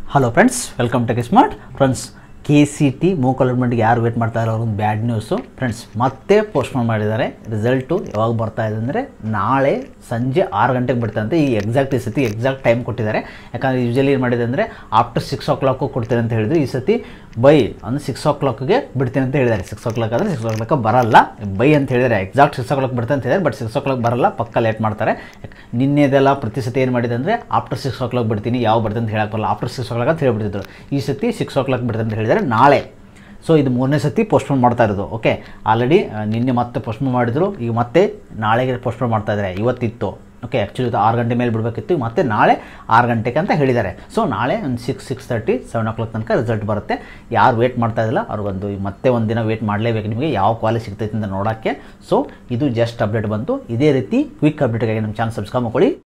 hello friends welcome to smart friends K C T mock ಅಲಾಟ್ಮೆಂಟ್ಗೆ ಯಾರು wait ಮಾಡ್ತಾ ಇರೋ ಒಂದು ಬ್ಯಾಡ್ ನ್ಯೂಸು ಫ್ರೆಂಡ್ಸ್ ಮತ್ತೆ ಪೋಸ್ಟ್ಪೋನ್ ಮಾಡಿದ್ದಾರೆ ರಿಸಲ್ಟು ಯಾವಾಗ ಬರ್ತಾ ಇದೆ ಅಂದರೆ ನಾಳೆ ಸಂಜೆ ಆರು ಗಂಟೆಗೆ ಬಿಡ್ತಂತೆ ಈ ಎಕ್ಸಾಕ್ಟ್ ಈ ಸತಿ ಎಕ್ಸಾಕ್ಟ್ ಟೈಮ್ ಕೊಟ್ಟಿದ್ದಾರೆ ಯಾಕಂದರೆ ಯೂಶಲಿ ಏನು ಮಾಡಿದೆ ಅಂದರೆ ಆಫ್ಟರ್ ಸಿಕ್ಸ್ ಓ ಕ್ಲಾಕು ಕೊಡ್ತೀನಿ ಅಂತ ಹೇಳಿದ್ರು ಈ ಸತಿ ಬೈ ಅಂದರೆ ಸಿಕ್ಸ್ ಓ ಕ್ಲಾಕ್ಗೆ ಬಿಡ್ತೀನಿ ಅಂತ ಹೇಳಿದ್ದಾರೆ ಸಿಕ್ಸ್ ಓ ಕ್ಲಾಕ್ ಆದರೆ ಸಿಕ್ಸ್ ಓ ಕ್ಲಾಕ್ ಬರಲ್ಲ ಬೈ ಅಂತ ಹೇಳಿದ್ದಾರೆ ಎಕ್ಸಾಕ್ಟ್ ಸಿಕ್ಸ್ ಓ ಕ್ಲಾಕ್ ಬಿಡ್ತಾರೆ ಅಂತ ಹೇಳಿದ್ದಾರೆ ಬಟ್ ಸಿಕ್ಸ್ ಓ ಕ್ಲಾಕ್ ಬರಲ್ಲ ಪಕ್ಕ ಲೇಟ್ ಮಾಡ್ತಾರೆ ನಿನ್ನೆದೆಲ್ಲ ಪ್ರತಿ ಸತಿ ಏನು ಮಾಡಿದೆ ಅಂದರೆ ಆಫ್ಟರ್ ಸಿಕ್ಸ್ ಓ ಕ್ಲಾಕ್ ಬಿಡ್ತೀನಿ ಯಾವ ಬಿಡ್ತೀನಿ ಅಂತ ಹೇಳಕ್ಕೆ ಬರಲ್ಲ ಆಫ್ಟರ್ ಸಿಕ್ಸ್ ಓ ಕ್ಲಾಕ್ ಅಂತ ಹೇಳ್ಬಿಟ್ಟಿದ್ರು ಈ ಸತಿ ಸಿಕ್ಸ್ ಓ ಕ್ಲಾಕ್ ಬಿಡ್ತಾರೆ ಅಂತ ಹೇಳಿದ್ದಾರೆ ನಾಳೆ ಸೊ ಇದು ಮೂರನೇ ಸತಿ ಪೋಸ್ಟ್ಪೋನ್ ಮಾಡ್ತಾ ಇರೋದು ಓಕೆ ಆಲ್ರೆಡಿ ನಿನ್ನೆ ಮತ್ತೆ ಪೋಸ್ಟ್ಪೋನ್ ಮಾಡಿದ್ರು ಈಗ ಮತ್ತೆ ನಾಳೆಗೆ ಪೋಸ್ಟ್ಪೋನ್ ಮಾಡ್ತಾ ಇದ್ದಾರೆ ಇವತ್ತಿತ್ತು ಓಕೆ ಆ್ಯಕ್ಚುಲಿ ಆರು ಗಂಟೆ ಮೇಲೆ ಬಿಡಬೇಕಿತ್ತು ಮತ್ತೆ ನಾಳೆ ಆರು ಗಂಟೆಗೆ ಅಂತ ಹೇಳಿದ್ದಾರೆ ಸೊ ನಾಳೆ ಒಂದು six six thirty seven o'clock ತನಕ ರಿಸಲ್ಟ್ ಬರುತ್ತೆ ಯಾರು ವೇಟ್ ಮಾಡ್ತಾ ಇದ್ದಿಲ್ಲ ಅವ್ರಿಗೊಂದು ಮತ್ತೆ ಒಂದು ದಿನ ವೇಟ್ ಮಾಡಲೇಬೇಕು ನಿಮಗೆ ಯಾವ ಕಾಲೇಜ್ ಸಿಗ್ತೈತೆ ಅಂತ ನೋಡೋಕ್ಕೆ ಸೊ ಇದು ಜಸ್ಟ್ ಅಪ್ಡೇಟ್ ಬಂತು ಇದೇ ರೀತಿ ಕ್ವಿಕ್ ಅಪ್ಡೇಟ್ಗಾಗಿ ನಮ್ಮ ಚಾನಲ್ ಸಬ್ಸ್ಕ್ರೈಬ್ ಮಾಡ್ಕೊಳ್ಳಿ